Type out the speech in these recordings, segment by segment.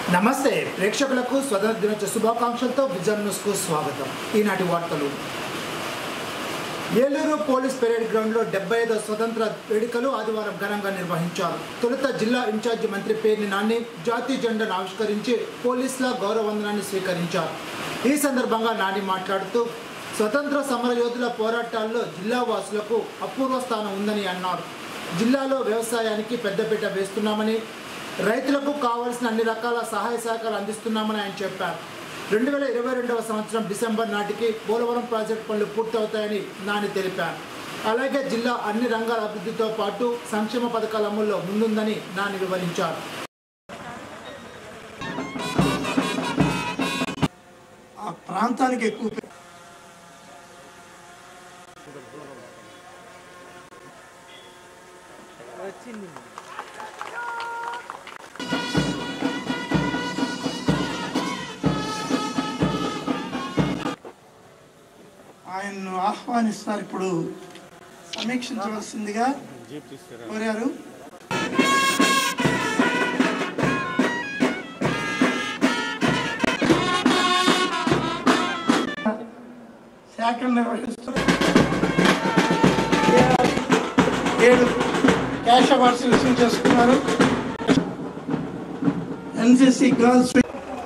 నమస్తే ప్రేక్షకులకు స్వతంత్ర దినోత్సవ శుభాకాంక్షలతో విజన్ న్యూస్కు స్వాగతం ఈనాటి వార్తలు ఏలూరు పోలీస్ పెరేడ్ గ్రౌండ్లో డెబ్బై ఐదో స్వతంత్ర వేడుకలు ఆదివారం ఘనంగా నిర్వహించారు తొలుత జిల్లా ఇన్ఛార్జి మంత్రి పేర్ని నాని జాతీయ జెండాను ఆవిష్కరించి పోలీసుల గౌరవవందనాన్ని స్వీకరించారు ఈ సందర్భంగా నాని మాట్లాడుతూ స్వతంత్ర సమరయోధుల పోరాటాల్లో జిల్లా వాసులకు అపూర్వ స్థానం ఉందని అన్నారు జిల్లాలో వ్యవసాయానికి పెద్దపీట వేస్తున్నామని రైతులకు కావలసిన అన్ని రకాల సహాయ సహకారాలు అందిస్తున్నామని ఆయన చెప్పారు రెండు వేల ఇరవై రెండవ సంవత్సరం డిసెంబర్ నాటికి పోలవరం ప్రాజెక్టు పనులు పూర్తవుతాయని నాని తెలిపారు అలాగే జిల్లా అన్ని రంగాల అభివృద్ధితో పాటు సంక్షేమ పథకాల అమల్లో ముందుందని నాని వివరించారు ఆ ప్రాంతానికి ఎక్కువ పే- ఆయన్ను ఆహ్వానిస్తారు ఇప్పుడు సమీక్షించవలసిందిగా కోరారు శాఖలు నిర్వహిస్తూ ఏడు క్యాష్ అవార్డ్స్ రిసీవ్ చేసుకున్నారు ఎన్సిసి గర్ల్స్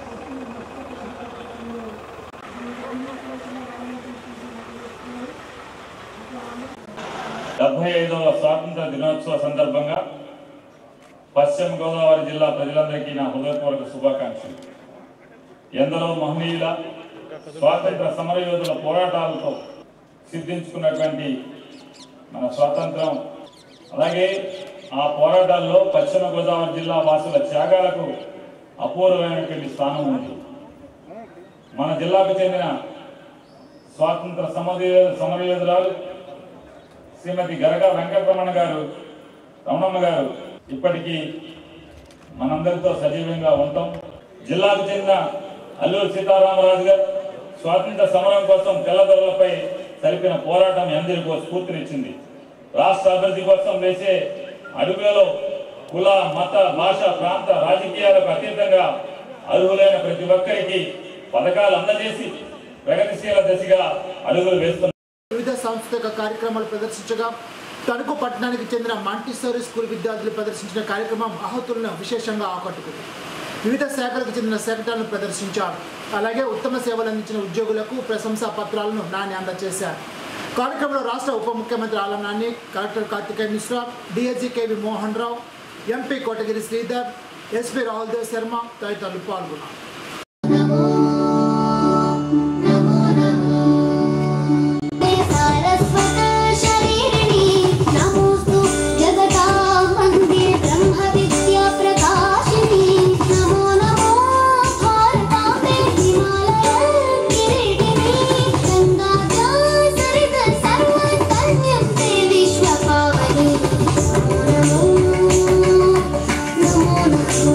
డెబ్బై ఐదవ స్వాతంత్ర దినోత్సవ సందర్భంగా పశ్చిమ గోదావరి జిల్లా ప్రజలందరికీ నా హృదయపూర్వక శుభాకాంక్షలు ఎందరో మహనీయుల స్వాతంత్ర సమరయోధుల పోరాటాలతో సిద్ధించుకున్నటువంటి మన స్వాతంత్రం అలాగే ఆ పోరాటాల్లో పశ్చిమ గోదావరి జిల్లా వాసుల త్యాగాలకు అపూర్వమైనటువంటి స్థానం ఉంది మన జిల్లాకు చెందిన స్వాతంత్ర సమరయో సమరయోధురాలు శ్రీమతి గరగ వెంకటరమణ గారు రమణమ్మ గారు ఇప్పటికీ మనందరితో సజీవంగా ఉంటాం జిల్లాకు చెందిన అల్లూరు సీతారామరాజు గారు స్వాతంత్ర సమరం కోసం తెల్లదొరలపై జరిపిన పోరాటం అందరికీ స్ఫూర్తినిచ్చింది రాష్ట్ర అభివృద్ధి కోసం వేసే అడుగులలో కుల మత భాష ప్రాంత రాజకీయాలకు అతీతంగా అర్హులైన ప్రతి ఒక్కరికి పథకాలు అందజేసి ప్రగతిశీల దశగా అడుగులు వేస్తున్నారు వివిధ సాంస్కృతిక కార్యక్రమాలు ప్రదర్శించగా తణుకు పట్టణానికి చెందిన మాంటిసోరీ స్కూల్ విద్యార్థులు ప్రదర్శించిన కార్యక్రమం ఆహుతులను విశేషంగా ఆకట్టుకుంది వివిధ శాఖలకు చెందిన శకటాలను ప్రదర్శించారు అలాగే ఉత్తమ సేవలు అందించిన ఉద్యోగులకు ప్రశంసా పత్రాలను నాని అందజేశారు కార్యక్రమంలో రాష్ట్ర ఉప ముఖ్యమంత్రి Alam Nani collector Karthikeya Mishra DSG KV Mohan Rao MP Kotagiri Sridhar SP Rahul Dev Sharma తదితరులు పాల్గొన్నారు सारस्वत शरीरिणी नमोऽस्तु जगतां वन्दे ब्रह्मविद्या प्रकाशिनी नमो नमो भारताम्बे हिमालयं किरीटिनी गङ्गाजा सरित सर्वकन्यं ते विश्वपावनी नमो नमो नमो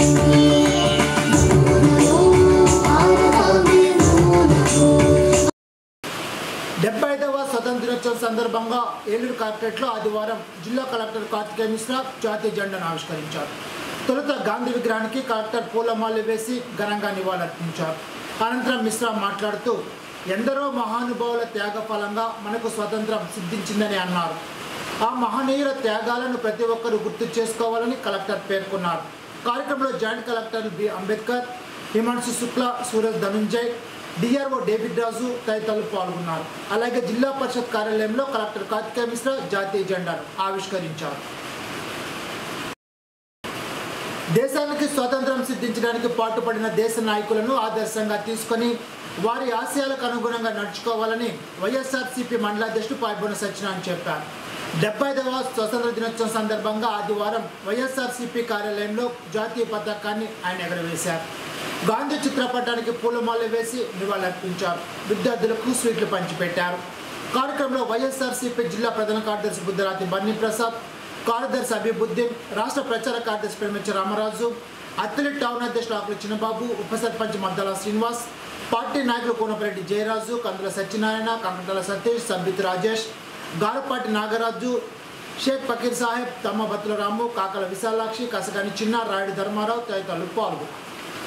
नमो भारताम्बे नमो नमो డెబ్బై ఐదవ స్వతంత్ర దినోత్సవం సందర్భంగా ఏలూరు కలెక్టరేట్లో ఆదివారం జిల్లా కలెక్టర్ కార్తికేయ మిశ్రా జాతీయ జెండాను ఆవిష్కరించారు తొలుత గాంధీ విగ్రహానికి కలెక్టర్ పూలమాలలు వేసి ఘనంగా నివాళులర్పించారు అనంతరం మిశ్రా మాట్లాడుతూ ఎందరో మహానుభావుల త్యాగ ఫలంగా మనకు స్వతంత్రం సిద్ధించిందని అన్నారు ఆ మహనీయుల త్యాగాలను ప్రతి ఒక్కరూ గుర్తు చేసుకోవాలని కలెక్టర్ పేర్కొన్నారు కార్యక్రమంలో joint collector B Ambedkar Himanshu Shukla Suraj Dhanunjay DRO David Raju తదితరులు పాల్గొన్నారు అలాగే జిల్లా పరిషత్ కార్యాలయంలో కలెక్టర్ కార్తికేయ మిశ్రా జాతీయ జెండాను ఆవిష్కరించారు దేశానికి స్వాతంత్రం సిద్ధించడానికి పాటుపడిన దేశ నాయకులను ఆదర్శంగా తీసుకొని వారి ఆశయాలకు అనుగుణంగా నడుచుకోవాలని వైఎస్ఆర్సీపీ మండలాధ్యక్షుడు పాల్గొన సత్యనారాయణ చెప్పారు డెబ్బై ఐదవ స్వతంత్ర దినోత్సవం సందర్భంగా ఆదివారం వైఎస్ఆర్సీపీ కార్యాలయంలో జాతీయ పతాకాన్ని ఆయన ఎగరవేశారు గాంధీ చిత్రపటానికి పూలమాల వేసి నివాళులర్పించారు విద్యార్థులకు స్వీట్లు పంచిపెట్టారు కార్యక్రమంలో వైఎస్ఆర్సీపీ జిల్లా ప్రధాన కార్యదర్శి బుద్ధరాతి బన్నీ ప్రసాద్ కార్యదర్శి అభిబుద్దీన్ రాష్ట్ర ప్రచార కార్యదర్శి పెరిమించ రామరాజు అత్తిలి టౌన్ అధ్యక్షుడు ఆకుల చిన్నబాబు ఉప సర్పంచ్ మద్దల శ్రీనివాస్ పార్టీ నాయకులు కోనపరెడ్డి జయరాజు కందుల సత్యనారాయణ కంకటల సతీష్ సంబిత్ రాజేష్ గారపాటి నాగరాజు షేక్ ఫకీర్ సాహెబ్ తమ్మ బత్తుల రాము కాకల విశాలాక్షి కసగాని చిన్న రాయుడు ధర్మారావు తదితరులు పాల్గొన్నారు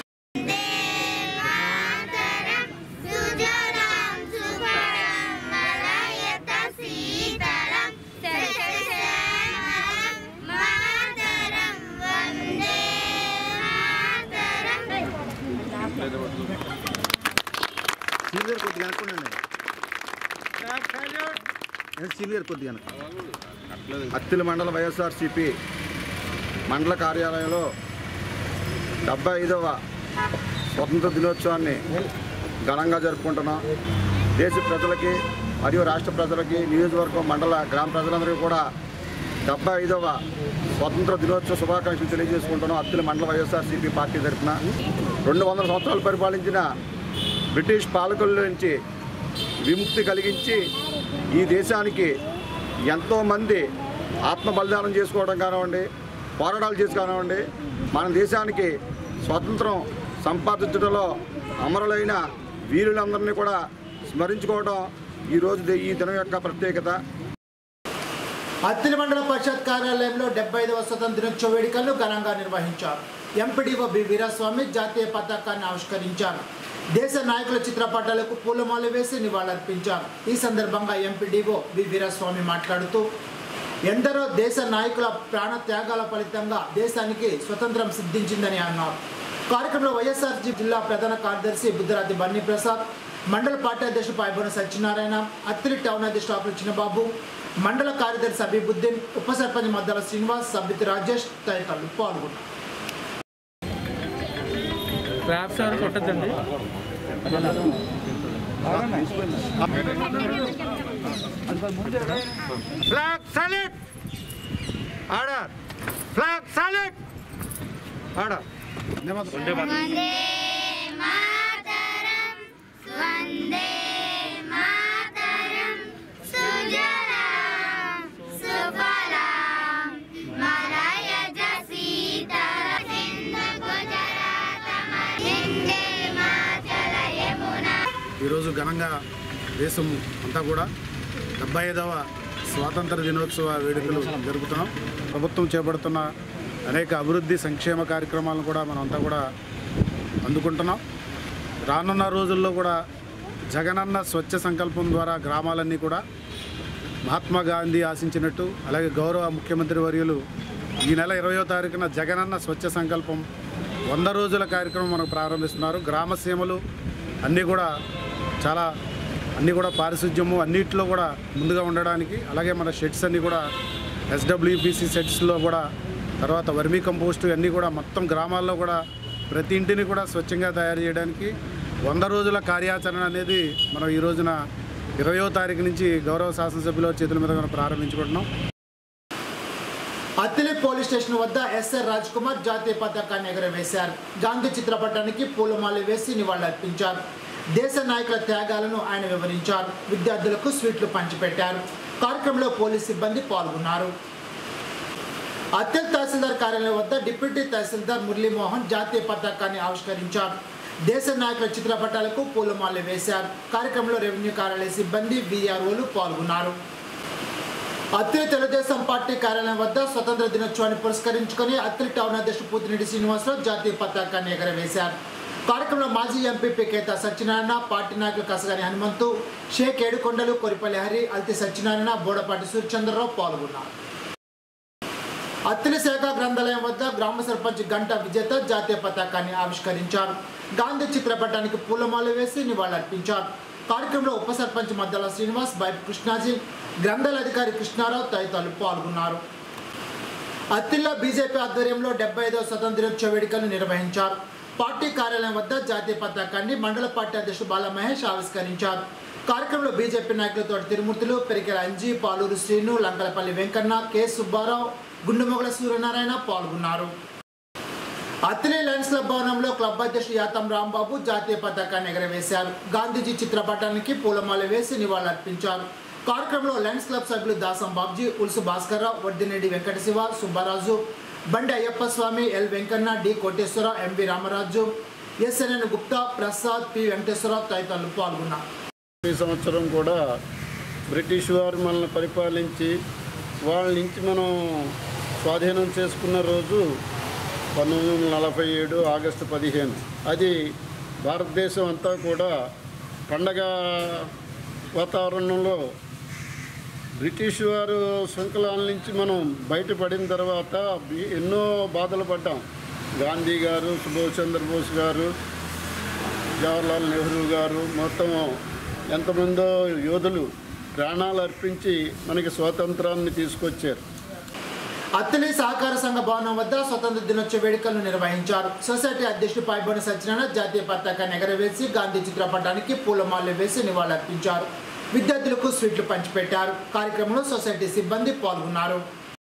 సీనియర్ కొద్దిగా అనుకున్నాను సీనియర్ కొద్దిగా అత్తిల మండల వైఎస్ఆర్సిపి మండల కార్యాలయంలో డెబ్బై ఐదవ స్వతంత్ర దినోత్సవాన్ని ఘనంగా జరుపుకుంటున్నాం దేశ ప్రజలకి మరియు రాష్ట్ర ప్రజలకి నియోజకవర్గం మండల గ్రామ ప్రజలందరికీ కూడా డెబ్బై ఐదవ స్వతంత్ర దినోత్సవ శుభాకాంక్షలు తెలియజేసుకుంటున్నాం అత్తిల మండల వైఎస్ఆర్సీపీ పార్టీ తరఫున రెండు వందల సంవత్సరాలు పరిపాలించిన బ్రిటిష్ పాలకుల నుంచి విముక్తి కలిగించి ఈ దేశానికి ఎంతోమంది ఆత్మ బలిదానం చేసుకోవడం కానివ్వండి పోరాటాలు చేసి కానివ్వండి మన దేశానికి స్వాతంత్రం సంపాదించడంలో అమరులైన వీరులందరినీ కూడా స్మరించుకోవడం ఈరోజు ది- ఈ దినం యొక్క ప్రత్యేకత అత్తిలి మండల పరిషత్ కార్యాలయంలో డెబ్బై ఐదవ స్వతంత్ర దినోత్సవ వేడుకలను ఘనంగా నిర్వహించారు ఎంపీడీఓ బి వీరస్వామి జాతీయ పతాకాన్ని ఆవిష్కరించారు దేశ నాయకుల చిత్రపటాలకు పూలమాల వేసి నివాళులర్పించారు ఈ సందర్భంగా ఎంపీడీఓ బి వీరస్వామి మాట్లాడుతూ ఎందరో దేశ నాయకుల ప్రాణ త్యాగాల ఫలితంగా దేశానికి స్వతంత్రం సిద్ధించిందని అన్నారు కార్యక్రమంలో వైఎస్ఆర్ జిల్లా ప్రధాన కార్యదర్శి బుద్ధరాతి బన్నీ ప్రసాద్ మండల పార్టీ అధ్యక్షుడు పాయబోన సత్యనారాయణ అత్తిలి టౌన్ అధ్యక్షుడు ఆకుల చిన్నబాబు మండల కార్యదర్శి అబీబుద్దీన్ ఉప సర్పంచ్ మద్దల శ్రీనివాస్ సబ్బితి రాజేష్ తదితరులు పాల్గొన్నారు క్రాప్స్ ఎవరు కొట్టద్దండి flag salute order flag salute order వందే మాతరం వందే మాతరం సుజలాం సుఫలాం మలయజ సీతర సింధు గుజరాత మహిందే మాచల యమునా ఈరోజు ఘనంగా దేశం అంతా కూడా డెబ్బై ఐదవ స్వాతంత్ర దినోత్సవ వేడుకలు జరుపుతున్నాం ప్రభుత్వం చేపడుతున్న అనేక అభివృద్ధి సంక్షేమ కార్యక్రమాలను కూడా మనం అంతా కూడా అందుకుంటున్నాం రానున్న రోజుల్లో కూడా జగనన్న స్వచ్ఛ సంకల్పం ద్వారా గ్రామాలన్నీ కూడా మహాత్మా గాంధీ ఆశించినట్టు అలాగే గౌరవ ముఖ్యమంత్రి వర్యులు ఈ నెల ఇరవయో తారీఖున జగనన్న స్వచ్ఛ సంకల్పం వంద రోజుల కార్యక్రమం మనకు ప్రారంభిస్తున్నారు గ్రామ సీమలు అన్నీ కూడా చాలా అన్నీ కూడా పారిశుధ్యము అన్నిటిలో కూడా ముందుగా ఉండడానికి అలాగే మన షెడ్స్ అన్నీ కూడా ఎస్డబ్ల్యూపిసి సెట్స్లో కూడా తర్వాత వర్మీ కంపోస్ట్ అన్నీ కూడా మొత్తం గ్రామాల్లో కూడా ప్రతి ఇంటిని కూడా స్వచ్ఛంగా తయారు చేయడానికి వంద రోజుల కార్యాచరణ అనేది మనం ఈ రోజున ఇరవయో తారీఖు నుంచి గౌరవ శాసనసభ్యుల చేతుల మీద మనం ప్రారంభించుకుంటున్నాం అత్తిలి పోలీస్ స్టేషన్ వద్ద ఎస్ఆర్ రాజ్ కుమార్ జాతీయ పతాకాన్ని ఎగురవేశారు గాంధీ చిత్రపటానికి పూలమాల వేసి నివాళులర్పించారు దేశ నాయకుల త్యాగాలను ఆయన వివరించారు విద్యార్థులకు స్వీట్లు పంచిపెట్టారు కార్యక్రమంలో పోలీస్ సిబ్బంది పాల్గొన్నారు అత్తిలి తహసీల్దార్ కార్యాలయం వద్ద డిప్యూటీ తహసీల్దార్ మురళీమోహన్ జాతీయ పతాకాన్ని ఆవిష్కరించారు దేశ నాయకుల చిత్రపటాలకు పూలమాల వేశారు కార్యక్రమంలో రెవెన్యూ కార్యాలయ సిబ్బంది వీఆర్ఓలు పాల్గొన్నారు అత్తిలి తెలుగుదేశం పార్టీ కార్యాలయం వద్ద స్వతంత్ర దినోత్సవాన్ని పురస్కరించుకొని అత్తిలి టౌన్ అధ్యక్షుడు పూతిరెడ్డి శ్రీనివాసరావు జాతీయ పతాకాన్ని ఎగరవేశారు కార్యక్రమంలో మాజీ ఎంపీ పికేత సత్యనారాయణ పార్టీ నాయకులు కసగాని హనుమంతు షేక్ ఏడుకొండలు కొరిపల్లి హరి అల్తి సత్యనారాయణ బోడపాటి సూర్యచంద్రరావు పాల్గొన్నారు అత్తిలి శాఖ గ్రంథాలయం వద్ద గ్రామ సర్పంచ్ గంట విజేత జాతీయ పతాకాన్ని ఆవిష్కరించారు గాంధీ చిత్రపటానికి పూలమాల వేసి నివాళులర్పించారు కార్యక్రమంలో ఉప సర్పంచ్ మద్దల శ్రీనివాస్ బైప్ కృష్ణాజీ గ్రంథాల అధికారి కృష్ణారావు తదితరులు పాల్గొన్నారు అత్తిల్లో బీజేపీ ఆధ్వర్యంలో డెబ్బై ఐదవ స్వతంత్ర దినోత్సవ వేడుకలు నిర్వహించారు పార్టీ కార్యాలయం వద్ద జాతీయ పతాకాన్ని మండల పార్టీ అధ్యక్షుడు బాల మహేష్ ఆవిష్కరించారు కార్యక్రమంలో బీజేపీ నాయకులతో తిరుమూర్తులు పెరికెల అంజీ పాలూరు శ్రీను లంకలపల్లి వెంకన్న కె సుబ్బారావు గుండుమొగల సూర్యనారాయణ పాల్గొన్నారు అత్తిలి లయన్స్ క్లబ్ భవనంలో క్లబ్ అధ్యక్షుడు యాతం రాంబాబు జాతీయ పతాకాన్ని ఎగరవేశారు గాంధీజీ చిత్రపటానికి పూలమాల వేసి నివాళులర్పించారు కార్యక్రమంలో లయన్స్ క్లబ్ సభ్యులు దాసం Babji ఉల్సు Bhaskar Rao వడ్డినేడి Venkata Siva Subbaraju Bandi Ayyappa Swamy L Venkanna D Koteswararao MV Ramaraju SNN Gupta Prasad P Venkateswararao తదితరులు పాల్గొన్నారు ఈ సంవత్సరం కూడా బ్రిటిష్ వారు మనల్ని పరిపాలించి వాళ్ళ నుంచి మనం స్వాధీనం చేసుకున్న రోజు పంతొమ్మిది వందల నలభై ఏడు ఆగస్టు పదిహేను అది భారతదేశం అంతా కూడా పండగ వాతావరణంలో బ్రిటిష్ వారు శృంఖలాల నుంచి మనం బయటపడిన తర్వాత బి- ఎన్నో బాధలు పడ్డాం గాంధీ గారు సుభాష్ చంద్రబోస్ గారు జవహర్లాల్ నెహ్రూ గారు మొత్తం ఎంతమందో యోధులు ప్రాణాలు అర్పించి మనకి స్వాతంత్రాన్ని తీసుకొచ్చారు అత్తిలి సహకార సంఘ భవనం వద్ద స్వతంత్ర దినోత్సవ వేడుకలను నిర్వహించారు సొసైటీ అధ్యక్షుడు పైబొన సత్యనారాయణ జాతీయ పతాకాన్ని ఎగరవేసి గాంధీ చిత్రపటానికి పూలమాలలు వేసి నివాళులర్పించారు విద్యార్థులకు స్వీట్లు పంచిపెట్టారు కార్యక్రమంలో సొసైటీ సిబ్బంది పాల్గొన్నారు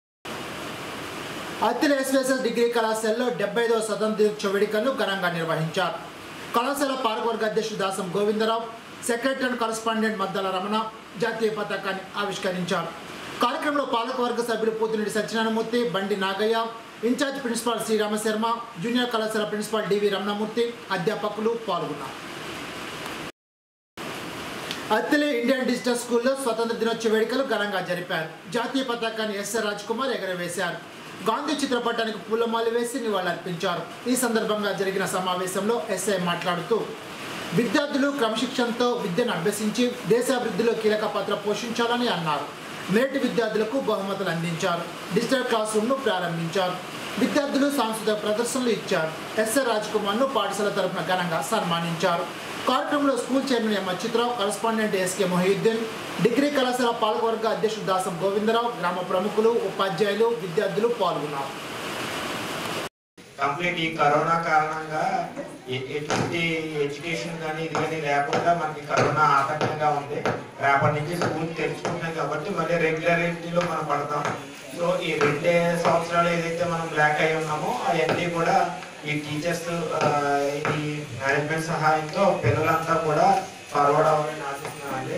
అత్తిలి ఎస్వీఎస్ఎస్ డిగ్రీ కళాశాలలో డెబ్బై ఐదవ స్వతంత్ర దినోత్సవ వేడుకలను ఘనంగా నిర్వహించారు కళాశాల పాలకవర్గ అధ్యక్షుడు Dasam Govindarao secretary and correspondent Maddala Ramana జాతీయ పతాకాన్ని ఆవిష్కరించారు కార్యక్రమంలో పాలకవర్గ సభ్యులు Pothireddy Satyanarayanamurthy Bandi Nagaiah incharge principal Srirama Sharma junior కళాశాల ప్రిన్సిపాల్ డివి రమణమూర్తి అధ్యాపకులు పాల్గొన్నారు అత్తిలి ఇండియన్ డిజిటల్ స్కూల్లో స్వతంత్ర దినోత్సవ వేడుకలు ఘనంగా జరిపారు జాతీయ పతాకాన్ని ఎస్ఆర్ రాజ్ కుమార్ ఎగరవేశారు గాంధీ చిత్రపటానికి పూలమాలు వేసి నివాళులర్పించారు ఈ సందర్భంగా జరిగిన సమావేశంలో ఎస్ఐ మాట్లాడుతూ విద్యార్థులు క్రమశిక్షణతో విద్యను అభ్యసించి దేశాభివృద్ధిలో కీలక పాత్ర పోషించాలని అన్నారు నేటి విద్యార్థులకు బహుమతులు అందించారు డిజిటల్ క్లాస్ రూమ్ను ప్రారంభించారు విద్యార్థులు సాంస్కృతిక ప్రదర్శనలు ఇచ్చారు ఎస్ఆర్ రాజ్ కుమార్ను పాఠశాల తరఫున ఘనంగా సన్మానించారు కార్యక్రమంలో school chairman M Achyutarao correspondent SK Mohiddin degree కళాశాల పాలకవర్గ అధ్యక్షుడు దాసం గోవిందరావు గ్రామ ప్రముఖులు ఉపాధ్యాయులు విద్యార్థులు పాల్గొన్నారు కంప్లీట్ ఈ కరోనా కారణంగా ఎ- ఎటువంటి ఎడ్యుకేషన్ కానీ ఇది కానీ లేకుండా మనకి కరోనా ఆటంకంగా ఉంది రేపటి నుంచి స్కూల్ తెరుచుకుంటున్నాయి కాబట్టి మళ్ళీ రెగ్యులారిటీలో మనం పడతాం సో ఈ రెండే సంవత్సరాలు ఏదైతే మనం బ్లాక్ అయి ఉన్నామో అవన్నీ కూడా ఈ టీచర్స్ ఈ మేనేజ్మెంట్ సహాయంతో పిల్లలంతా కూడా ఫార్వర్డ్ అవ్వాలని ఆశిస్తున్నానండి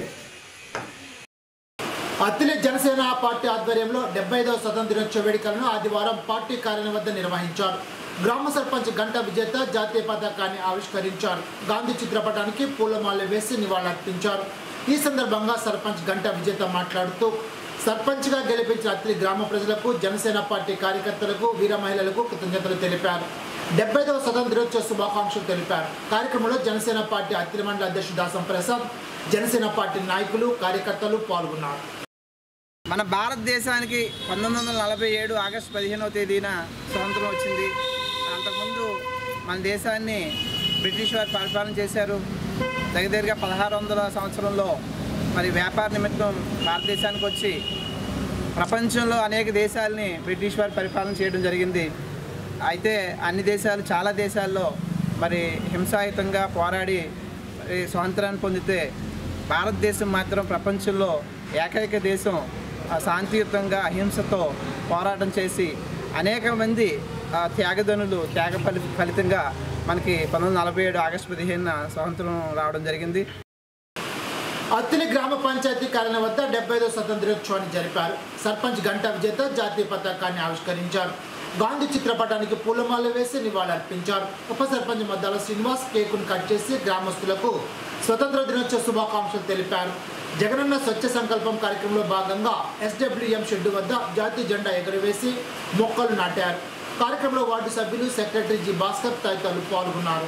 అత్తిలి జనసేన పార్టీ ఆధ్వర్యంలో డెబ్బై ఐదవ స్వతంత్ర దినోత్సవ వేడుకలను ఆదివారం పార్టీ కార్యాలయం వద్ద నిర్వహించారు గ్రామ సర్పంచ్ గంట విజేత జాతీయ పతాకాన్ని ఆవిష్కరించారు గాంధీ చిత్రపటానికి పూలమాల వేసి నివాళులర్పించారు ఈ సందర్భంగా సర్పంచ్ గంట విజేత మాట్లాడుతూ సర్పంచ్గా గెలిపించిన అత్తిలి గ్రామ ప్రజలకు జనసేన పార్టీ కార్యకర్తలకు వీర మహిళలకు కృతజ్ఞతలు తెలిపారు డెబ్బై ఐదవ స్వతంత్ర దినోత్సవ శుభాకాంక్షలు తెలిపారు కార్యక్రమంలో జనసేన పార్టీ అత్తిలి మండల అధ్యక్షుడు దాసం ప్రసాద్ జనసేన పార్టీ నాయకులు కార్యకర్తలు పాల్గొన్నారు మన భారతదేశానికి పంతొమ్మిది వందల నలభై ఏడు ఆగస్టు పదిహేనవ తేదీన స్వతంత్రం వచ్చింది అంతకుముందు మన దేశాన్ని బ్రిటిష్ వారు పరిపాలన చేశారు దగ్గర పదహారు వందల సంవత్సరంలో మరి వ్యాపార నిమిత్తం భారతదేశానికి వచ్చి ప్రపంచంలో అనేక దేశాలని బ్రిటిష్ వారు పరిపాలన చేయడం జరిగింది అయితే అన్ని దేశాలు చాలా దేశాల్లో మరి హింసాయుతంగా పోరాడి మరి స్వాతంత్రాన్ని పొందితే భారతదేశం మాత్రం ప్రపంచంలో ఏకైక దేశం ఆ, శాంతియుతంగా అహింసతో పోరాటం చేసి అనేక మంది ఆ, త్యాగధనులు త్యాగ ఫలి ఫలితంగా మనకి పంతొమ్మిది వందల నలభై ఏడు ఆగస్టు పదిహేనున స్వాతంత్రం రావడం జరిగింది అత్తిలి గ్రామ పంచాయతీ కార్యాలయం వద్ద డెబ్బై ఐదో స్వతంత్ర దినోత్సవాన్ని జరిపారు సర్పంచ్ గంటా విజేత జాతీయ పతాకాన్ని ఆవిష్కరించారు గాంధీ చిత్రపటానికి పూలమాల వేసి నివాళులర్పించారు ఉప సర్పంచ్ మద్దాల శ్రీనివాస్ కేకును కట్ చేసి గ్రామస్తులకు స్వతంత్ర దినోత్సవ శుభాకాంక్షలు తెలిపారు జగనన్న స్వచ్ఛ సంకల్పం కార్యక్రమంలో భాగంగా ఎస్డబ్ల్యూఎం షెడ్డు వద్ద జాతీయ జెండా ఎగురవేసి మొక్కలు నాటారు కార్యక్రమంలో వార్డు సభ్యులు సెక్రటరీ జి భాస్కర్ తదితరులు పాల్గొన్నారు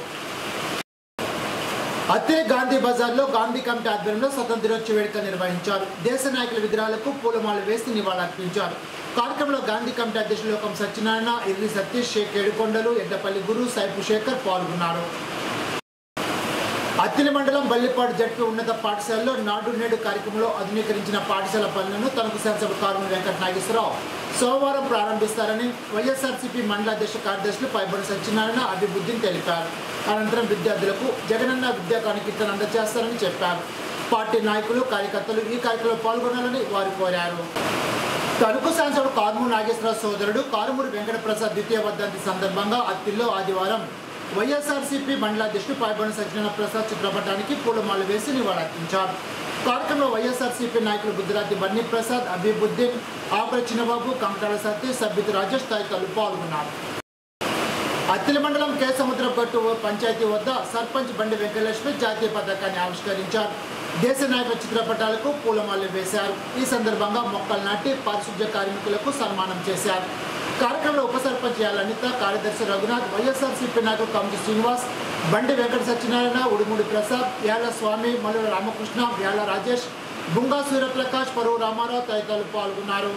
అత్తే గాంధీ బజార్లో గాంధీ కమిటీ ఆధ్వర్యంలో స్వతంత్ర దినోత్సవ వేడుక నిర్వహించారు దేశ నాయకుల విగ్రహాలకు పూలమాల వేసి నివాళులర్పించారు కార్యక్రమంలో గాంధీ కమిటీ అధ్యక్షులు లోకం సత్యనారాయణ ఇర్రి సతీష్ షేక్ ఏడుకొండలు ఎడ్డపల్లి గురు సైపు శేఖర్ పాల్గొన్నారు అత్తిలి మండలం బల్లిపాడు జడ్పీ ఉన్నత పాఠశాలలో నాడు నేడు కార్యక్రమంలో ఆధునీకరించిన పాఠశాల పనులను తనకు శాసనసభ కార్మిక వెంకట నాగేశ్వరరావు సోమవారం ప్రారంభిస్తారని వైఎస్ఆర్సీపీ మండల అధ్యక్ష కార్యదర్శులు పైబడి సత్యనారాయణ అభివృద్ధిని తెలిపారు అనంతరం విద్యార్థులకు జగనన్న విద్యా కానుకీర్తన అందజేస్తారని చెప్పారు పార్టీ నాయకులు కార్యకర్తలు ఈ కార్యక్రమంలో పాల్గొనాలని వారు కోరారు తణుకు శాసనసభ కారుమూరు నాగేశ్వరరావు సోదరుడు కారుమూరి వెంకట ప్రసాద్ ద్వితీయ వర్ధంతి సందర్భంగా అత్తిల్లో ఆదివారం వైఎస్ఆర్సీపీ మండల అధ్యక్షుడు పాయబడి సత్యనారాయణ ప్రసాద్ చిత్రపటానికి పూలమాల వేసి నివాళులర్పించారు కార్యక్రమంలో వైఎస్ఆర్సీపీ నాయకులు బుద్ధిరాతి బన్నీ ప్రసాద్ అబీబుద్దీన్ ఆకుల చిన్నబాబు కంకాల సతీష్ సభ్యుతి రాజేష్ తదితరులు పాల్గొన్నారు అత్తిలి మండలం కే సముద్రం గట్టు పంచాయతీ వద్ద సర్పంచ్ బండి వెంకటలక్ష్మి జాతీయ పతాకాన్ని ఆవిష్కరించారు దేశ నాయకుల చిత్రపటాలకు పూలమాలలు వేశారు ఈ సందర్భంగా మొక్కలు నాటి పారిశుద్ధ్య కార్మికులకు సన్మానం చేశారు కార్యక్రమంలో ఉప సర్పంచ్ యాల అనిత కార్యదర్శి రఘునాథ్ వైఎస్ఆర్సీపీ నాయకులు కమిటీ శ్రీనివాస్ బండి వెంకట సత్యనారాయణ ఉడుముడి ప్రసాద్ యాల స్వామి మల్లుల రామకృష్ణ యాల రాజేష్ బుంగా సూర్యప్రకాష్ పరువు రామారావు తదితరులు పాల్గొన్నారు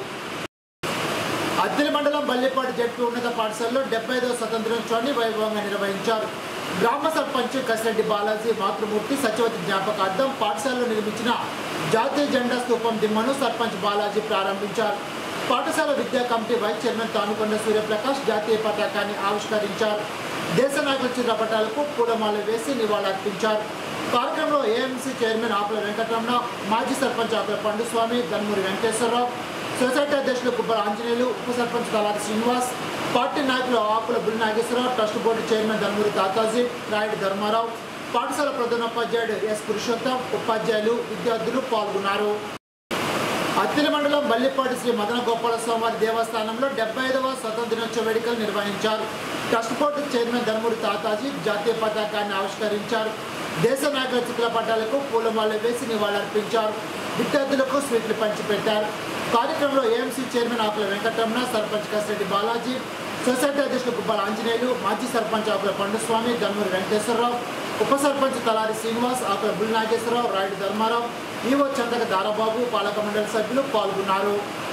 అద్దెల మండలం బల్లిపాటి జడ్పీ ఉన్నత పాఠశాలలో డెబ్బై ఐదవ స్వతంత్రోత్సవాన్ని వైభవంగా నిర్వహించారు గ్రామ సర్పంచ్ కసిరెడ్డి బాలాజీ మాతృమూర్తి సత్యవతి జ్ఞాపకార్థం పాఠశాలలో నిర్మించిన జాతీయ జెండా స్తూపం దిమ్మను సర్పంచ్ బాలాజీ ప్రారంభించారు పాఠశాల విద్యా committee vice chairman Tanukonda Suryaprakash జాతీయ పతాకాన్ని ఆవిష్కరించారు దేశ నాయకుల చిత్రపటాలకు పూలమాల వేసి నివాళులర్పించారు కార్యక్రమంలో ఏఎంసీ చైర్మన్ ఆకుల వెంకటరమణ మాజీ సర్పంచ్ ఆకుల పండుస్వామి దన్మూరి వెంకటేశ్వరరావు సొసైటీ అధ్యక్షులు గుబ్బల ఆంజనేయులు ఉప సర్పంచ్ తలారి శ్రీనివాస్ పార్టీ నాయకులు Akula Bul Nageswararao trust board chairman Danmuri Tataji Rayudu Dharmarao పాఠశాల ప్రధానోపాధ్యాయుడు ఎస్ పురుషోత్తం ఉపాధ్యాయులు విద్యార్థులు పాల్గొన్నారు అత్తిలి మండలం మల్లిపాటి శ్రీ మదన గోపాల స్వామివారి దేవస్థానంలో డెబ్బై ఐదవ స్వతంత్ర దినోత్సవ వేడుకలు నిర్వహించారు trust board chairman Dharmuri Tataji జాతీయ పతాకాన్ని ఆవిష్కరించారు దేశ నాయకుల చిత్రపటాలకు పూలమాల వేసి నివాళులర్పించారు విద్యార్థులకు స్వీట్లు పంచిపెట్టారు కార్యక్రమంలో AMC chairman Akula Venkataramana sarpanch Kasireddy Balaji society అధ్యక్షులు గుబ్బల ఆంజనేయులు మాజీ సర్పంచ్ ఆకుల పండుస్వామి దన్నూరి వెంకటేశ్వరరావు ఉప సర్పంచ్ తలారి శ్రీనివాస్ ఆకుల బుల్ నాగేశ్వరరావు రాయుడు ధర్మారావు ఈవో చందక దారాబాబు పాలక మండలి సభ్యులు పాల్గొన్నారు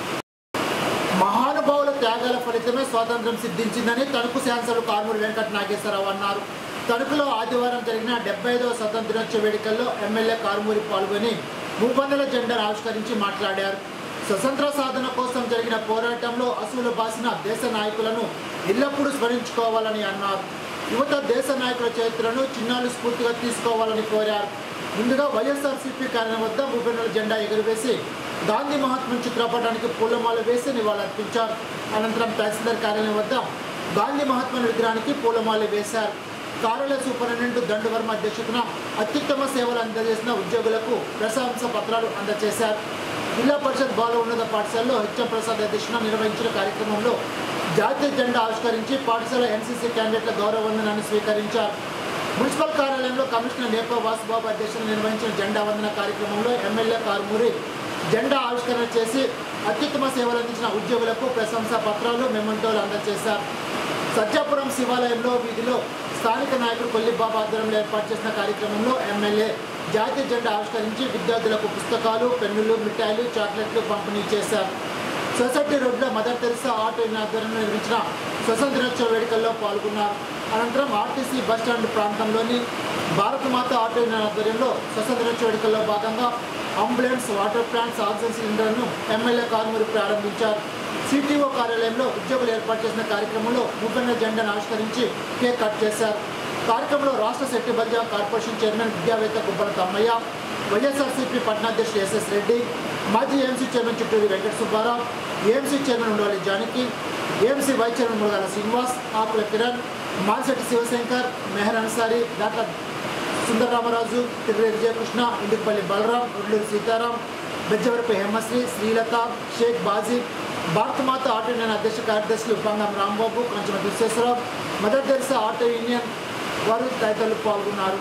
మహానుభావుల త్యాగాల ఫలితమే స్వాతంత్రం సిద్ధించిందని తణుకు శాసనసభ కార్మూరి వెంకట నాగేశ్వరరావు అన్నారు తణుకులో ఆదివారం జరిగిన డెబ్బై ఐదవ స్వతంత్ర దినోత్సవ వేడుకల్లో ఎమ్మెల్యే కార్మూరి పాల్గొని మూబందల జెండాను ఆవిష్కరించి మాట్లాడారు స్వతంత్ర సాధన కోసం జరిగిన పోరాటంలో అసూలు బాసిన దేశ నాయకులను ఎల్లప్పుడూ స్మరించుకోవాలని అన్నారు యువత దేశ నాయకుల చరిత్రను చిన్నాలు స్ఫూర్తిగా తీసుకోవాలని కోరారు ముందుగా వైఎస్ఆర్సీపీ కార్యాలయం వద్ద భూపెన్నెల జెండా ఎగురవేసి గాంధీ మహాత్మ చిత్రపటానికి పూలమాల వేసి నివాళులర్పించారు అనంతరం తహసీల్దార్ కార్యాలయం వద్ద గాంధీ మహాత్మ విగ్రహానికి పూలమాల వేశారు కార్యాలయ సూపరింటెండెంట్ దండవర్మ అధ్యక్షతన అత్యుత్తమ సేవలు అందజేసిన ఉద్యోగులకు ప్రశంస పత్రాలు అందజేశారు జిల్లా పరిషత్ బాల ఉన్నత పాఠశాలలో హెచ్ఎం ప్రసాద్ అధ్యక్షన నిర్వహించిన కార్యక్రమంలో జాతీయ జెండా ఆవిష్కరించి పాఠశాల ఎన్సీసీ క్యాండిడేట్ల గౌరవ వందనాన్ని స్వీకరించారు మున్సిపల్ కార్యాలయంలో కమిషనర్ నేప వాసుబాబు అధ్యక్షతన నిర్వహించిన జెండా వందన కార్యక్రమంలో ఎమ్మెల్యే కారుమూరి జెండా ఆవిష్కరణ చేసి అత్యుత్తమ సేవలు అందించిన ఉద్యోగులకు ప్రశంసా పత్రాలు మెమంటోలు అందజేశారు సత్యాపురం శివాలయంలో వీధిలో స్థానిక నాయకుడు కొల్లిబాబు ఆధ్వర్యంలో ఏర్పాటు చేసిన కార్యక్రమంలో ఎమ్మెల్యే జాతీయ జెండా ఆవిష్కరించి విద్యార్థులకు పుస్తకాలు పెన్నులు మిఠాయిలు చాక్లెట్లు పంపిణీ చేశారు సొసైటీ రోడ్లో మదర్ తెరిసా ఆటో యూనియన్ ఆధ్వర్యంలో నిర్మించిన స్వతంత్ర దినోత్సవ వేడుకల్లో పాల్గొన్నారు అనంతరం ఆర్టీసీ బస్టాండ్ ప్రాంతంలోని భారతమాత ఆటో యూనియన్ ఆధ్వర్యంలో స్వతంత్ర దినోత్సవ వేడుకల్లో భాగంగా అంబులెన్స్ వాటర్ ప్లాంట్స్ ఆక్సిజన్ సిలిండర్ను ఎమ్మెల్యే కారుమూరి ప్రారంభించారు సిటీఓ కార్యాలయంలో ఉద్యోగులు ఏర్పాటు చేసిన కార్యక్రమంలో ముగ్గన్న జెండాను ఆవిష్కరించి కేక్ కట్ చేశారు కార్యక్రమంలో రాష్ట్ర శెట్టి బల్జా కార్పొరేషన్ చైర్మన్ విద్యావేత్త గుబ్బల తమ్మయ్య వైఎస్ఆర్సీపీ పట్నాధ్యక్షుడు ఎస్ఎస్ రెడ్డి మాజీ AMC chairman Chutturi Venkata Subbarao AMC chairman Undavalli Janaki AMC vice chairman Muragala Srinivas Akula Kiran Malshetty Sivasankar Meher Ansari doctor Sundararamaraju Thirugu Vijayakrishna Indupalli Balaram Udluru Sitaram Bejjavarapu Hemasri Srilatha Sheikh Baji Bharatamata auto union అధ్యక్ష కార్యదర్శులు Pangam Rambabu Kanchama Visweswararao Mother Teresa auto union వారు తదితరులు పాల్గొన్నారు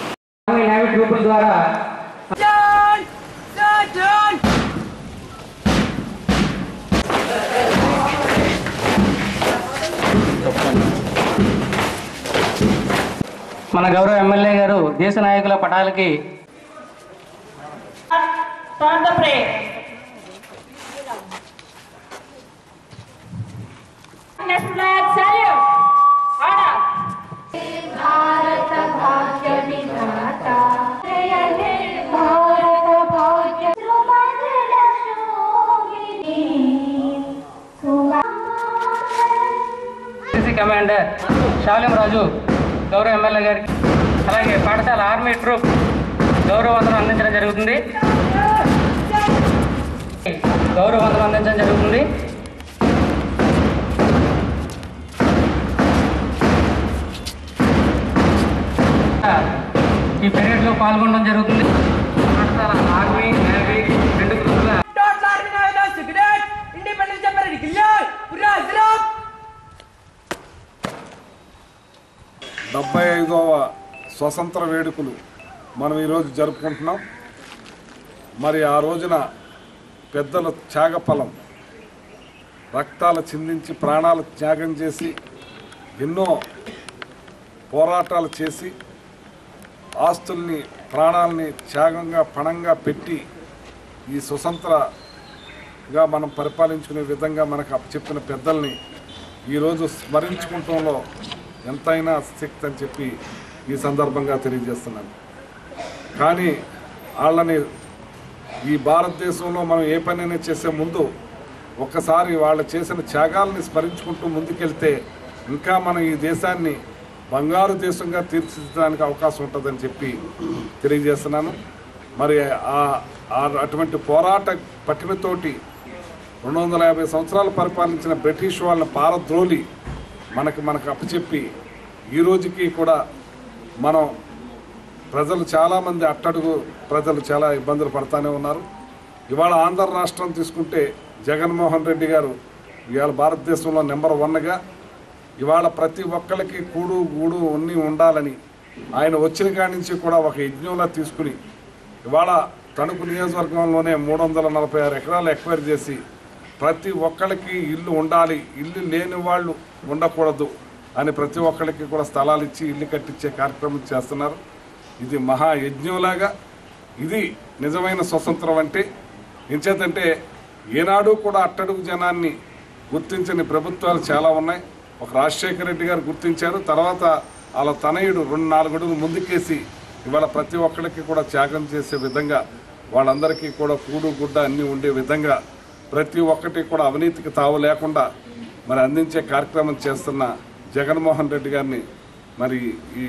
గ్రూపుల ద్వారా మన గౌరవ ఎమ్మెల్యే గారు దేశ నాయకుల పటాలకి భారత భాగ్య విధాత జయ హే భారత భాగ్య సుభద్ర శోభిని సిసి కమాండర్ శాలిం రాజు గౌరవ ఎమ్మెల్యే గారికి అలాగే పాఠశాల ఆర్మీ ట్రూప్ గౌరవ వందనం అందించడం జరుగుతుంది గౌరవ వందనం అందించడం జరుగుతుంది ఈ పీరియడ్లో పాల్గొనడం జరుగుతుంది పాఠశాల ఆర్మీ నేవీ రెండు గ్రూపుల డెబ్బై ఐదవ స్వతంత్ర వేడుకలు మనం ఈరోజు జరుపుకుంటున్నాం మరి ఆ రోజున పెద్దల త్యాగఫలం రక్తాలు చిందించి ప్రాణాలు త్యాగం చేసి ఎన్నో పోరాటాలు చేసి ఆస్తుల్ని ప్రాణాలని త్యాగంగా పణంగా పెట్టి ఈ స్వతంత్రగా మనం పరిపాలించుకునే విధంగా మనకు చెప్పిన పెద్దల్ని ఈరోజు స్మరించుకుంటంలో ఎంతైనా శక్తి అని చెప్పి ఈ సందర్భంగా తెలియజేస్తున్నాను కానీ వాళ్ళని ఈ భారతదేశంలో మనం ఏ పనైనా చేసే ముందు ఒక్కసారి వాళ్ళు చేసిన త్యాగాలని స్మరించుకుంటూ ముందుకెళ్తే ఇంకా మనం ఈ దేశాన్ని బంగారు దేశంగా తీర్చిదిద్దడానికి అవకాశం ఉంటుందని చెప్పి తెలియజేస్తున్నాను మరి ఆ- ఆ అటువంటి పోరాట పటిమతోటి రెండు వందల యాభై సంవత్సరాలు పరిపాలించిన బ్రిటిష్ వాళ్ళని పారద్రోలి మనకి మనకు అప్పచెప్పి ఈ రోజుకి కూడా మనం ప్రజలు చాలామంది అట్టడుగు ప్రజలు చాలా ఇబ్బందులు పడతానే ఉన్నారు ఇవాళ ఆంధ్ర రాష్ట్రం తీసుకుంటే జగన్మోహన్ రెడ్డి గారు ఇవాళ భారతదేశంలో నెంబర్ వన్గా ఇవాళ ప్రతి ఒక్కరికి కూడు గూడు ఉన్ని ఉండాలని ఆయన వచ్చిన కాడి నుంచి కూడా ఒక యజ్ఞంలా తీసుకుని ఇవాళ తణుకు నియోజకవర్గంలోనే మూడు వందల నలభై ఆరు ఎకరాలు ఎక్వైర్ చేసి ప్రతి ఒక్కరికి ఇల్లు ఉండాలి ఇల్లు లేని వాళ్ళు ఉండకూడదు అని ప్రతి ఒక్కరికి కూడా స్థలాలు ఇచ్చి ఇల్లు కట్టించే కార్యక్రమం చేస్తున్నారు ఇది మహా యజ్ఞంలాగా ఇది నిజమైన స్వతంత్రం అంటే ఎంచేతంటే ఏనాడు కూడా అట్టడుగు జనాన్ని గుర్తించని ప్రభుత్వాలు చాలా ఉన్నాయి ఒక రాజశేఖర రెడ్డి గారు గుర్తించారు తర్వాత వాళ్ళ తనయుడు రెండు నాలుగు అడుగులు ముందుకేసి ఇవాళ ప్రతి ఒక్కరికి కూడా త్యాగం చేసే విధంగా వాళ్ళందరికీ కూడా కూడు గుడ్డ అన్నీ ఉండే విధంగా ప్రతి ఒక్కటి కూడా అవినీతికి తావు లేకుండా మరి అందించే కార్యక్రమం చేస్తున్న జగన్మోహన్ రెడ్డి గారిని మరి ఈ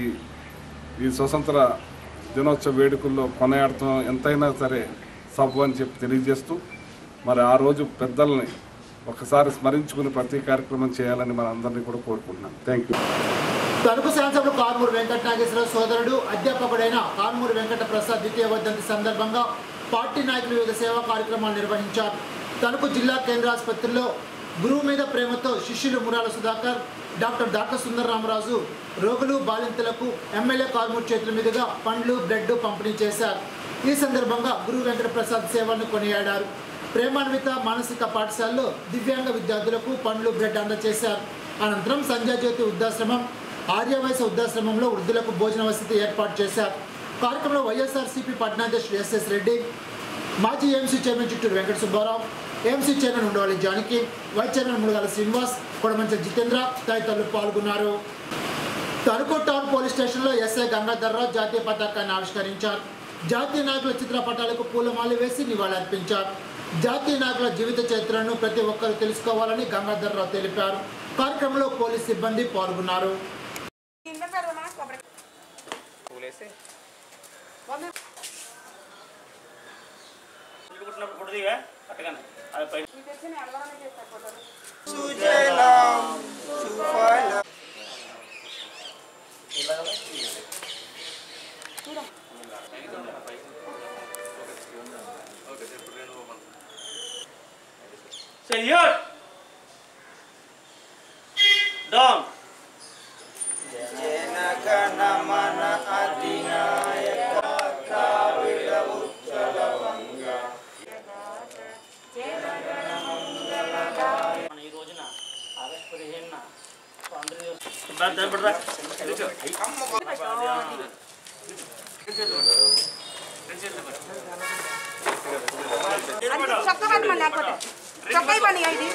ఈ స్వతంత్ర దినోత్సవ వేడుకల్లో కొనయాడటం ఎంతైనా సరే సబ్బు అని చెప్పి తెలియజేస్తూ మరి ఆ రోజు పెద్దల్ని ఒకసారి స్మరించుకుని ప్రతి కార్యక్రమం చేయాలని మన అందరినీ కూడా కోరుకుంటున్నాం థ్యాంక్ యూ తణుకు శాసనసభ్యులు కారుమూరి వెంకట నాగేశ్వరరావు సోదరుడు అధ్యాపకుడైన కారుమూరి వెంకట ప్రసాద్ ద్వితీయ వర్ధంతి సందర్భంగా పార్టీ నాయకులు వివిధ సేవా కార్యక్రమాలు నిర్వహించారు తణుకు జిల్లా కేంద్ర ఆసుపత్రిలో గురువు మీద ప్రేమతో శిష్యులు మురాల సుధాకర్ డాక్టర్ దాక సుందరరామరాజు రోగులు బాలింతలకు ఎమ్మెల్యే కారుమూరి చేతుల మీదుగా పండ్లు బ్లడ్ పంపిణీ చేశారు ఈ సందర్భంగా గురు వెంకట ప్రసాద్ సేవలను కొనియాడారు ప్రేమాన్విత మానసిక పాఠశాలలో దివ్యాంగ విద్యార్థులకు పండ్లు బ్రెడ్ అందజేశారు అనంతరం సంజయ్ జ్యోతి వృద్ధాశ్రమం ఆర్యవయస వృద్ధాశ్రమంలో వృద్ధులకు భోజన వసతి ఏర్పాటు చేశారు కార్యక్రమంలో వైఎస్ఆర్సీపీ పట్నాధ్యక్షుడు ఎస్ఎస్ రెడ్డి మాజీ AMC chairman Chitturu Venkata Subbarao AMC chairman Undavalli Janaki vice chairman Mudugala Srinivas Kodamancha Jitendra తదితరులు పాల్గొన్నారు తణుకు టౌన్ పోలీస్ స్టేషన్లో ఎస్ఐ గంగాధర్రావు జాతీయ పతాకాన్ని ఆవిష్కరించారు జాతీయ నాయకుల చిత్రపటాలకు పూలమాల వేసి నివాళులర్పించారు జాతీయ నాయకుల జీవిత చరిత్రను ప్రతి ఒక్కరూ తెలుసుకోవాలని గంగాధర్రావు తెలిపారు కార్యక్రమంలో పోలీస్ సిబ్బంది పాల్గొన్నారు Señor. Dom. ఈ రోజున ఆగస్టు పదిహేనున అందరూ చొక్కా పట్టమని లేకపోతే చొక్కా ఇవ్వండి ఇది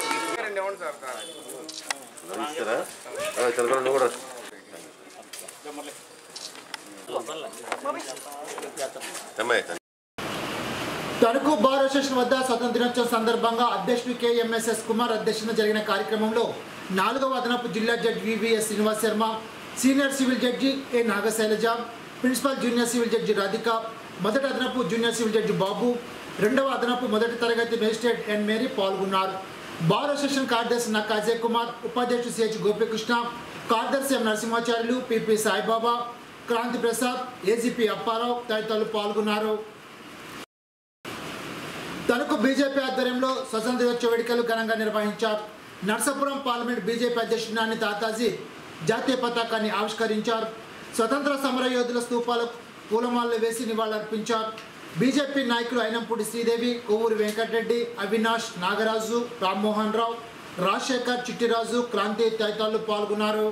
తణుకు బార్ అసోసియేషన్ వద్ద స్వతంత్ర దినోత్సవం సందర్భంగా అధ్యక్షుడు కేఎంఎస్ఎస్ కుమార్ అధ్యక్షతన జరిగిన కార్యక్రమంలో నాలుగవ అదనపు జిల్లా judge VVS Srinivas Sharma senior civil judge A Nagasailaja principal junior civil judge Radhika మొదటి అదనపు జూనియర్ సివిల్ జడ్జి బాబు రెండవ అదనపు మొదటి తరగతి మేజిస్ట్రేట్ ఎన్ మేరీ పాల్గొన్నారు బార్ అసోసియేషన్ కార్యదర్శి నక్క అజయ్ కుమార్ ఉపాధ్యక్షుడు సిహెచ్ గోపికృష్ణ కార్యదర్శి M Narasimhacharyulu PP Saibaba Kranthi Prasad AGP Apparao తదితరులు పాల్గొన్నారు తణుకు బీజేపీ ఆధ్వర్యంలో స్వతంత్ర దినోత్సవ వేడుకలు ఘనంగా నిర్వహించారు నర్సాపురం పార్లమెంట్ బీజేపీ అధ్యక్షుడు నాని తాతాజీ జాతీయ పతాకాన్ని ఆవిష్కరించారు స్వతంత్ర సమర యోధుల స్తూపాలకు పూలమాలలు వేసి నివాళులర్పించారు బీజేపీ నాయకులు అయినంపూడి శ్రీదేవి కొవ్వూరు వెంకటరెడ్డి అవినాష్ నాగరాజు రామ్మోహన్ రావు రాజశేఖర్ చిట్టిరాజు క్రాంతి తదితరులు పాల్గొన్నారు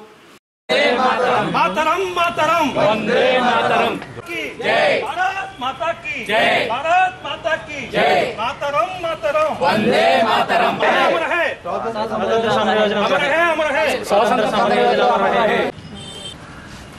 మాతరం మాతరం వందే మాతరం की जय भारत माता की जय भारत माता की जय मातरम मातरम वंदे मातरम अमर है स्वातंत्र समर योजना अमर है अमर है स्वातंत्र समर योजना अमर है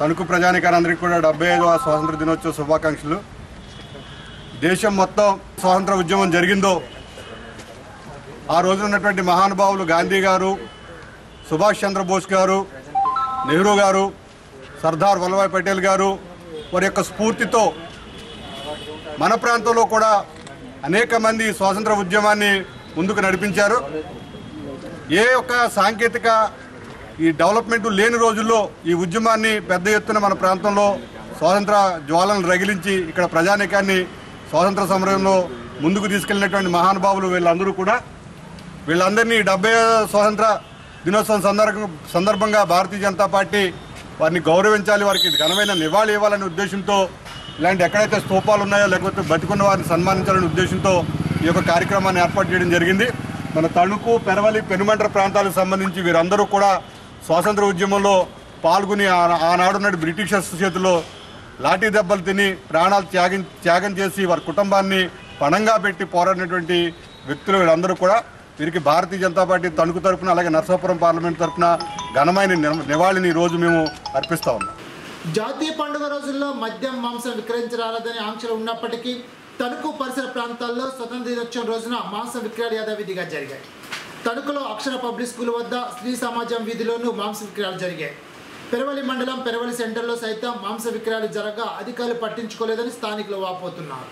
తణుకు ప్రజానికారందరికీ కూడా డెబ్బై ఐదవ స్వాతంత్ర దినోత్సవ శుభాకాంక్షలు దేశం మొత్తం స్వాతంత్ర ఉద్యమం జరిగిందో ఆ రోజు ఉన్నటువంటి మహానుభావులు గాంధీ గారు సుభాష్ చంద్రబోస్ గారు నెహ్రూ గారు సర్దార్ వల్లభాయ్ పటేల్ గారు వారి యొక్క స్ఫూర్తితో మన ప్రాంతంలో కూడా అనేక మంది స్వాతంత్ర ఉద్యమాన్ని ముందుకు నడిపించారు ఏ ఒక్క సాంకేతిక ఈ డెవలప్మెంట్ లేని రోజుల్లో ఈ ఉద్యమాన్ని పెద్ద ఎత్తున మన ప్రాంతంలో స్వాతంత్ర జ్వాలను రగిలించి ఇక్కడ ప్రజానీకాన్ని స్వాతంత్ర సమరంలో ముందుకు తీసుకెళ్ళినటువంటి మహానుభావులు వీళ్ళందరూ కూడా వీళ్ళందరినీ డెబ్బై స్వాతంత్ర దినోత్సవం సందర్భ సందర్భంగా భారతీయ జనతా పార్టీ వారిని గౌరవించాలి వారికి ఘనమైన నివాళి ఇవ్వాలనే ఉద్దేశంతో ఇలాంటి ఎక్కడైతే స్తూపాలు ఉన్నాయో లేకపోతే బతికున్న వారిని సన్మానించాలనే ఉద్దేశంతో ఈ యొక్క కార్యక్రమాన్ని ఏర్పాటు చేయడం జరిగింది మన తణుకు పెరవలి పెనుమంట్ర ప్రాంతాలకు సంబంధించి వీరందరూ కూడా స్వాతంత్ర ఉద్యమంలో పాల్గొని ఆ- ఆనాడున్న బ్రిటిషర్స్ చేతిలో లాఠీ దెబ్బలు తిని ప్రాణాలు త్యాగం త్యాగం చేసి వారి కుటుంబాన్ని పణంగా పెట్టి పోరాడినటువంటి వ్యక్తులు వీళ్ళందరూ కూడా వీరికి భారతీయ జనతా పార్టీ తణుకు తరపున అలాగే నరసాపురం పార్లమెంట్ తరపున ఘనమైన ని- నివాళిని ఈ రోజు మేము అర్పిస్తా ఉన్నాం జాతీయ పండుగ రోజుల్లో మద్యం మాంసం విక్రయించరాలేదని ఆంక్షలు ఉన్నప్పటికీ తణుకు పరిసర ప్రాంతాల్లో స్వతంత్ర దినోత్సవం రోజున మాంసం విక్రయాలు యథావిధిగా జరిగాయి తణుకులో అక్షర పబ్లిక్ స్కూల్ వద్ద స్త్రీ సమాజం వీధిలోనూ మాంస విక్రయాలు జరిగాయి పెరవలి మండలం పెరవలి సెంటర్లో సైతం మాంస విక్రయాలు జరగగా అధికారులు పట్టించుకోలేదని స్థానికులు వాపోతున్నారు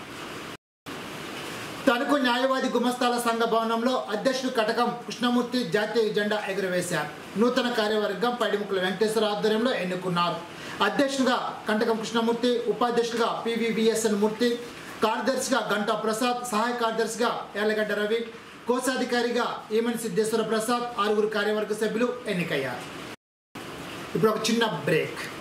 తణుకు న్యాయవాది గుమస్తాల సంఘ భవనంలో అధ్యక్షుడు కటకం కృష్ణమూర్తి జాతీయ జెండా ఎగురవేశారు నూతన కార్యవర్గం పైడిముక్కుల వెంకటేశ్వర ఆధ్వర్యంలో ఎన్నుకున్నారు అధ్యక్షుడిగా కంటకం కృష్ణమూర్తి ఉపాధ్యక్షుడిగా పివివిఎస్ఎన్ మూర్తి కార్యదర్శిగా గంటా ప్రసాద్ సహాయ కార్యదర్శిగా యాలగడ్డ రవి కోశాధికారిగా ఈమని సిద్ధేశ్వర ప్రసాద్ ఆరుగురు కార్యవర్గ సభ్యులు ఎన్నికయ్యారు ఇప్పుడు ఒక చిన్న బ్రేక్